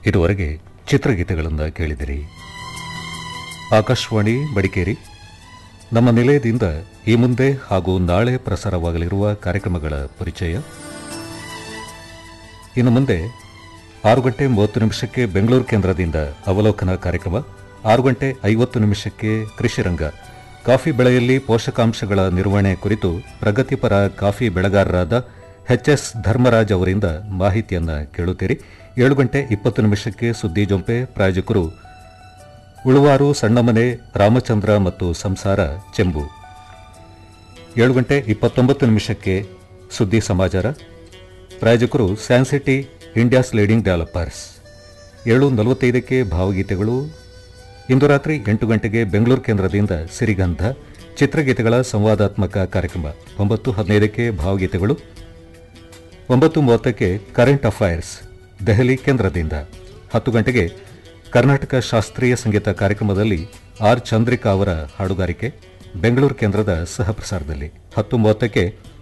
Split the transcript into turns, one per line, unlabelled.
ಇದುವರೆಗೆ ಚಿತ್ರಗೀತೆಗಳನ್ನು ಕೇಳಿದಿರಿ ಆಕಾಶವಾಣಿ ಮಡಿಕೇರಿ ನಮ್ಮ ನಿಲಯದಿಂದ ಈ ಮುಂದೆ ಹಾಗೂ ನಾಳೆ ಪ್ರಸಾರವಾಗಲಿರುವ ಕಾರ್ಯಕ್ರಮಗಳ ಪರಿಚಯ ಇನ್ನು ಮುಂದೆ ಆರು ಗಂಟೆ ಮೂವತ್ತು ನಿಮಿಷಕ್ಕೆ ಬೆಂಗಳೂರು ಕೇಂದ್ರದಿಂದ ಅವಲೋಕನ ಕಾರ್ಯಕ್ರಮ ಆರು ಗಂಟೆ ಐವತ್ತು ನಿಮಿಷಕ್ಕೆ ಕೃಷಿರಂಗ ಕಾಫಿ ಬೆಳೆಯಲ್ಲಿ ಪೋಷಕಾಂಶಗಳ ನಿರ್ವಹಣೆ ಕುರಿತು ಪ್ರಗತಿಪರ ಕಾಫಿ ಬೆಳೆಗಾರರಾದ ಎಚ್ಎಸ್ ಧರ್ಮರಾಜ್ ಅವರಿಂದ ಮಾಹಿತಿಯನ್ನ ಕೇಳುತ್ತೀರಿ ಏಳು ಗಂಟೆ ಇಪ್ಪತ್ತು ನಿಮಿಷಕ್ಕೆ ಸುದ್ದಿ ಜೊಂಪೆ ಪ್ರಾಯೋಜಕರು ಉಳುವಾರು ಸಣ್ಣಮನೆ ರಾಮಚಂದ್ರ ಮತ್ತು ಸಂಸಾರ ಚೆಂಬು ಏಳು ಗಂಟೆ ಇಪ್ಪತ್ತೊಂಬತ್ತು ನಿಮಿಷಕ್ಕೆ ಸುದ್ದಿ ಸಮಾಚಾರ ಪ್ರಾಯೋಜಕರು ಸ್ಯಾನ್ಸಿಟಿ ಇಂಡಿಯಾಸ್ ಲೀಡಿಂಗ್ ಡೆವಲಪರ್ಸ್ ಏಳು ನಲವತ್ತೈದಕ್ಕೆ ಭಾವಗೀತೆಗಳು ಇಂದು ರಾತ್ರಿ ಎಂಟು ಗಂಟೆಗೆ ಬೆಂಗಳೂರು ಕೇಂದ್ರದಿಂದ ಸಿರಿಗಂಧ ಚಿತ್ರಗೀತೆಗಳ ಸಂವಾದಾತ್ಮಕ ಕಾರ್ಯಕ್ರಮ ಒಂಬತ್ತು ಹದಿನೈದಕ್ಕೆ ಭಾವಗೀತೆಗಳು ಒಂಬತ್ತು ಮೂವತ್ತಕ್ಕೆ ಕರೆಂಟ್ ಅಫೈರ್ಸ್ ದೆಹಲಿ ಕೇಂದ್ರದಿಂದ ಹತ್ತು ಗಂಟೆಗೆ ಕರ್ನಾಟಕ ಶಾಸ್ತ್ರೀಯ ಸಂಗೀತ ಕಾರ್ಯಕ್ರಮದಲ್ಲಿ ಆರ್ ಚಂದ್ರಿಕಾ ಅವರ ಹಾಡುಗಾರಿಕೆ ಬೆಂಗಳೂರು ಕೇಂದ್ರದ ಸಹಪ್ರಸಾರದಲ್ಲಿ ಹತ್ತು ಮೂವತ್ತಕ್ಕೆ